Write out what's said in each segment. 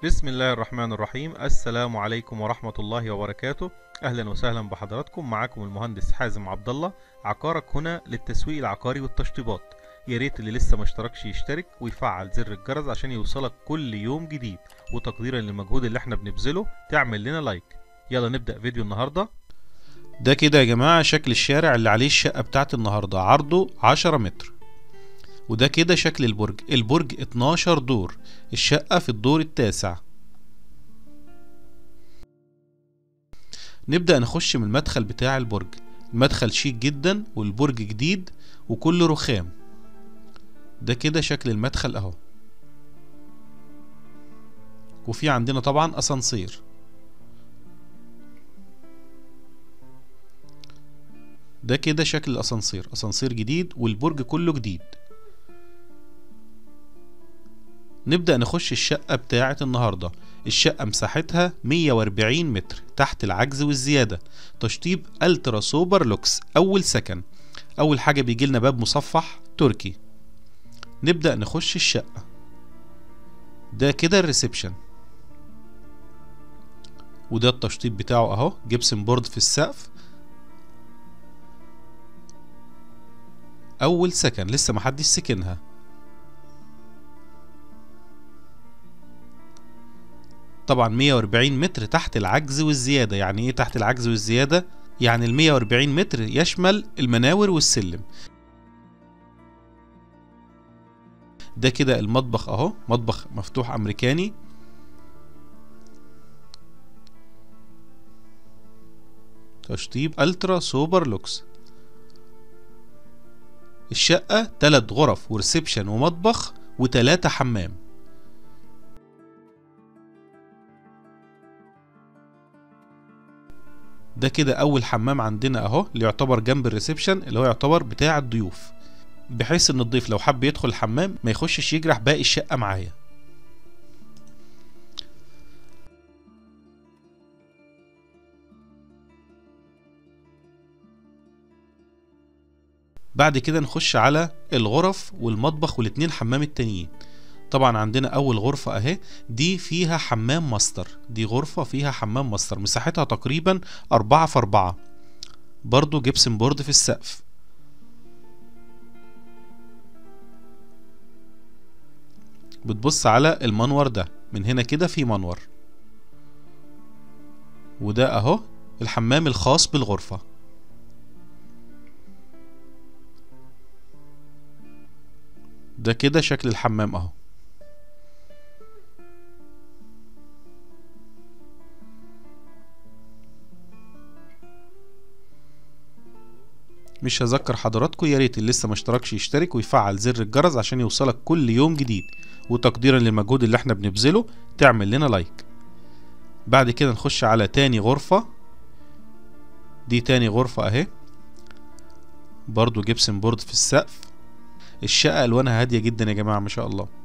بسم الله الرحمن الرحيم السلام عليكم ورحمة الله وبركاته أهلا وسهلا بحضراتكم معاكم المهندس حازم عبد الله عقارك هنا للتسويق العقاري والتشطيبات يا ريت اللي لسه ما اشتركش يشترك ويفعل زر الجرس عشان يوصلك كل يوم جديد وتقديرا للمجهود اللي احنا بنبذله تعمل لنا لايك يلا نبدأ فيديو النهاردة ده كده يا جماعة شكل الشارع اللي عليه الشقة بتاعت النهاردة عرضه 10 متر وده كده شكل البرج البرج 12 دور الشقة في الدور التاسع نبدأ نخش من المدخل بتاع البرج المدخل شيك جدا والبرج جديد وكله رخام ده كده شكل المدخل اهو وفي عندنا طبعا اسانسير ده كده شكل الاسانسير اسانسير جديد والبرج كله جديد نبدأ نخش الشقة بتاعة النهاردة الشقة مساحتها 140 متر تحت العجز والزيادة تشطيب الترا سوبر لوكس أول سكن أول حاجة بيجي لنا باب مصفح تركي نبدأ نخش الشقة ده كده الريسبشن وده التشطيب بتاعه اهو جبسن بورد في السقف أول سكن لسه محدش سكنها طبعا 140 متر تحت العجز والزيادة يعني ايه تحت العجز والزيادة يعني ال 140 متر يشمل المناور والسلم ده كده المطبخ اهو مطبخ مفتوح امريكاني تشطيب الترا سوبر لوكس الشقة تلات غرف وريسبشن ومطبخ وتلاتة حمام ده كده اول حمام عندنا اهو اللي يعتبر جنب الريسبشن اللي هو يعتبر بتاع الضيوف بحيث ان الضيف لو حب يدخل الحمام ما يخشش يجرح باقي الشقة معايا بعد كده نخش على الغرف والمطبخ والاتنين حمام التانيين طبعا عندنا اول غرفة اهي دي فيها حمام ماستر دي غرفة فيها حمام ماستر مساحتها تقريبا أربعة في أربعة برضو جبسن بورد في السقف بتبص على المنور ده من هنا كده في منور وده اهو الحمام الخاص بالغرفة ده كده شكل الحمام اهو مش هذكر حضراتكم يا ريت اللي لسه ما اشتركش يشترك ويفعل زر الجرس عشان يوصلك كل يوم جديد وتقديرا للمجهود اللي احنا بنبذله تعمل لنا لايك بعد كده نخش على تاني غرفة دي تاني غرفة اهي برضو جبسن بورد في السقف الشقة الوانها هادية جدا يا جماعة ما شاء الله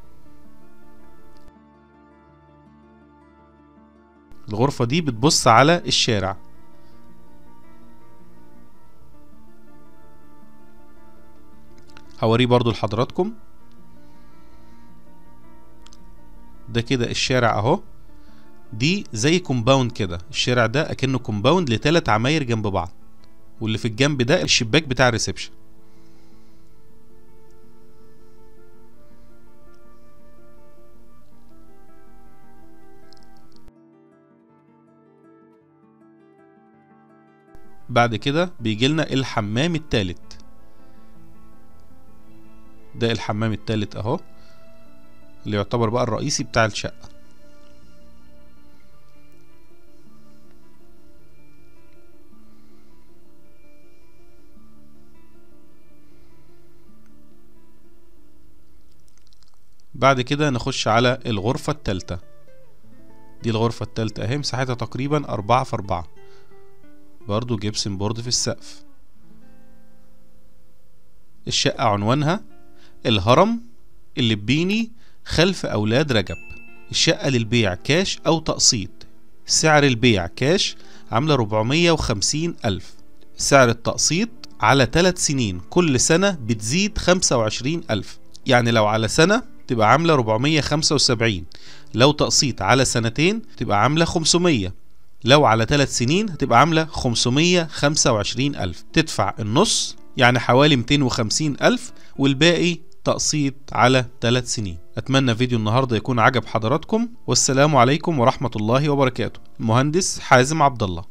الغرفة دي بتبص على الشارع هوريه برضو لحضراتكم ده كده الشارع اهو دي زي كومباوند كده الشارع ده اكنه كومباوند لتلات عماير جنب بعض واللي في الجنب ده الشباك بتاع الريسبشن بعد كده بيجيلنا الحمام التالت ده الحمام التالت اهو اللي يعتبر بقى الرئيسي بتاع الشقة بعد كده نخش على الغرفة التالتة دي الغرفة التالتة اهي مساحتها تقريبا أربعة في أربعة برضو جبسن بورد في السقف الشقة عنوانها الهرم اللبيني خلف أولاد رجب الشقة للبيع كاش أو تقسيط سعر البيع كاش عاملة 450 ألف سعر التقسيط على 3 سنين كل سنة بتزيد 25 ألف يعني لو على سنة تبقى عاملة 475 لو تقسيط على سنتين تبقى عاملة 500 لو على 3 سنين هتبقى عاملة 525 ألف تدفع النص يعني حوالي 250 ألف والباقي تقسيط على 3 سنين أتمنى فيديو النهاردة يكون عجب حضراتكم والسلام عليكم ورحمة الله وبركاته المهندس حازم عبد الله